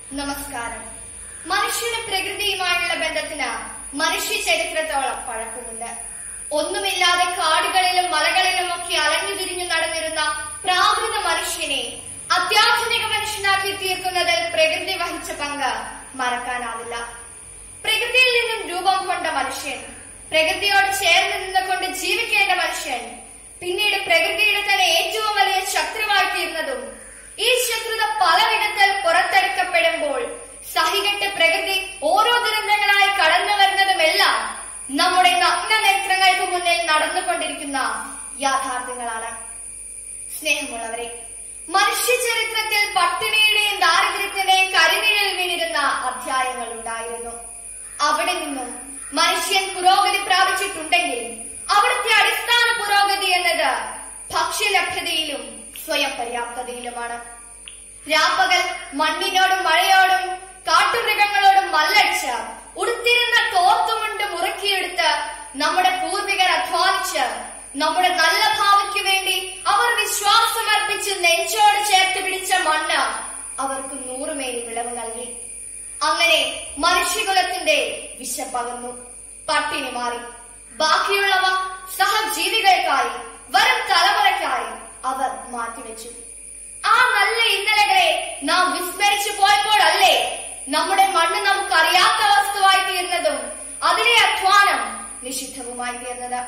നമസ്കാരം മനുഷ്യന് പ്രകൃതിയുമായുള്ള ബന്ധത്തിന് മനുഷ്യ ചരിത്രത്തോളം പഴക്കമുണ്ട് ഒന്നുമില്ലാതെ കാടുകളിലും മലകളിലും ഒക്കെ അലഞ്ഞു തിരിഞ്ഞു നടന്നിരുന്ന പ്രാകൃത മനുഷ്യനെ അത്യാധുനിക മനുഷ്യനാക്കി തീർക്കുന്നതിൽ പ്രകൃതി വഹിച്ച പങ്ക് മറക്കാനാവില്ല പ്രകൃതിയിൽ നിന്നും രൂപം കൊണ്ട മനുഷ്യൻ പ്രകൃതിയോട് ചേർന്ന് നിന്നുകൊണ്ട് ജീവിക്കേണ്ട മനുഷ്യൻ പിന്നീട് പ്രകൃതിയുടെ തന്നെ ഏറ്റവും വലിയ ശത്രുവായി തീർന്നതും ഈ ശത്രുത പലവിധത്തിൽ പുറത്തെടുക്കപ്പെടുമ്പോൾ സഹികെട്ട് പ്രകൃതി ഓരോ ദുരന്തങ്ങളായി കടന്നു വരുന്നതുമെല്ലാം നമ്മുടെ നഗ്ന നേത്രങ്ങൾക്ക് മുന്നിൽ നടന്നുകൊണ്ടിരിക്കുന്ന യാഥാർത്ഥ്യങ്ങളാണ് സ്നേഹമുള്ളവരെ മനുഷ്യ ചരിത്രത്തിൽ പട്ടിണിയുടെയും ദാരിദ്ര്യത്തിന്റെയും കരിനിഴൽ വീണിരുന്ന അധ്യായങ്ങൾ ഉണ്ടായിരുന്നു അവിടെ നിന്നും മനുഷ്യൻ പുരോഗതി പ്രാപിച്ചിട്ടുണ്ടെങ്കിൽ അവിടുത്തെ അടിസ്ഥാന പുരോഗതി എന്നത് ഭക്ഷ്യലഭ്യതയിലും സ്വയം പര്യാപ്തതയിലുമാണ് രാപ്പകൽ മണ്ണിനോടും മഴയോടും കാട്ടുമൃഗങ്ങളോടും മല്ലടിച്ച് ഉടുത്തിരുന്ന കോർത്തുമുണ്ട് മുറുക്കിയെടുത്ത് നമ്മുടെ പൂർവികർ അധ്വാനിച്ച് നമ്മുടെ നല്ല ഭാവിക്ക് വേണ്ടി അവർ വിശ്വാസമർപ്പിച്ച് നെഞ്ചോട് ചേർത്ത് പിടിച്ച മണ്ണ് അവർക്ക് നൂറുമേനി വിളവ് നൽകി അങ്ങനെ മനുഷ്യകുലത്തിന്റെ വിശപ്പകന്നു പട്ടിണി മാറി ബാക്കിയുള്ളവ സഹജീവികൾക്കായി വരും തലമുറയ്ക്കായി അവർ മാറ്റിവെച്ചു ആ നല്ല ഇന്നലകളെ നാം വിസ്മരിച്ചു പോയപ്പോഴല്ലേ നമ്മുടെ മണ്ണ് നമുക്കറിയാത്ത വസ്തുവായി തീർന്നതും അതിലെ അധ്വാനം നിഷിദ്ധവുമായി തീർന്നത്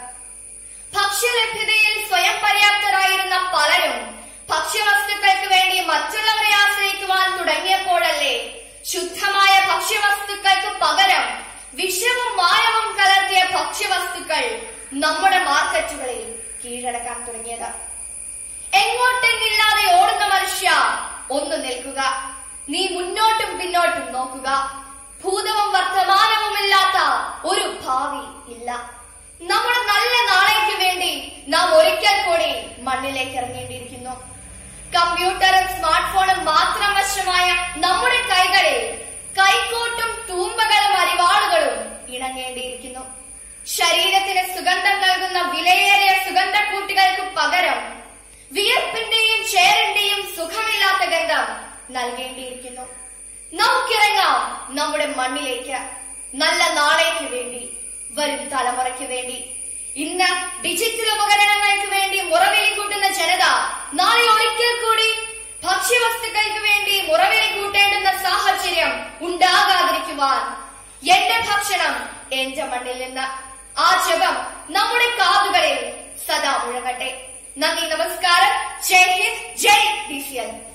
ഭക്ഷ്യലഭ്യതയിൽ സ്വയം പര്യാപ്തരായിരുന്ന പലരും ഭക്ഷ്യവസ്തുക്കൾക്ക് വേണ്ടി മറ്റുള്ളവരെ ആശ്രയിക്കുവാൻ തുടങ്ങിയപ്പോഴല്ലേ ശുദ്ധമായ ഭക്ഷ്യവസ്തുക്കൾക്ക് പകരം വിഷവും മായവും കലർത്തിയ ഭക്ഷ്യവസ്തുക്കൾ നമ്മുടെ മാർക്കറ്റുകളിൽ കീഴടക്കാൻ തുടങ്ങിയത് എങ്ങോട്ടെന്നില്ലാതെ ഓടുന്ന മനുഷ്യ ഒന്ന് നിൽക്കുക നീ മുന്നോട്ടും പിന്നോട്ടും നോക്കുക ഭൂതവും വർത്തമാനവുമില്ലാത്ത ഒരു ഭാവി ഇല്ല നമ്മുടെ നല്ല നാളേക്ക് വേണ്ടി നാം ഒരിക്കൽ കൂടി മണ്ണിലേക്ക് ഇറങ്ങേണ്ടിയിരിക്കുന്നു കമ്പ്യൂട്ടറും സ്മാർട്ട് ഫോണും മാത്രം വശമായ നമ്മുടെ കൈകളിൽ കൈക്കോട്ടും തൂമ്പകളും അരിവാളുകളും ഇണങ്ങേണ്ടിയിരിക്കുന്നു ശരീരത്തിന് സുഗന്ധം നൽകുന്ന വിലയേറിയ സുഗന്ധക്കൂട്ടുകൾക്ക് പകരം വിയർപ്പിന്റെയും ചേറിന്റെയും സുഖമില്ലാത്ത ഗന്ധം നൽകേണ്ടിയിരിക്കുന്നു നമുക്കിറങ്ങാം നമ്മുടെ മണ്ണിലേക്ക് നല്ല നാളേക്ക് വേണ്ടി വരും തലമുറയ്ക്ക് വേണ്ടി ഇന്ന് ഡിജിറ്റൽ ഉപകരണങ്ങൾക്ക് വേണ്ടി മുറവിലി കൂട്ടുന്ന ജനത നാളെ ഒരിക്കൽ കൂടി ഭക്ഷ്യവസ്തുക്കൾക്ക് വേണ്ടി മുറവിലി കൂട്ടേണ്ടുന്ന സാഹചര്യം ഉണ്ടാകാതിരിക്കുവാൻ എന്റെ ഭക്ഷണം എന്റെ മണ്ണിൽ നിന്ന് ആ ജപം നമ്മുടെ കാതുകളിൽ സദാ മുഴങ്ങട്ടെ നന്ദി നമസ്കാരം ജയ് ഹിന്ദ് ജയ് ഡി സി എൽ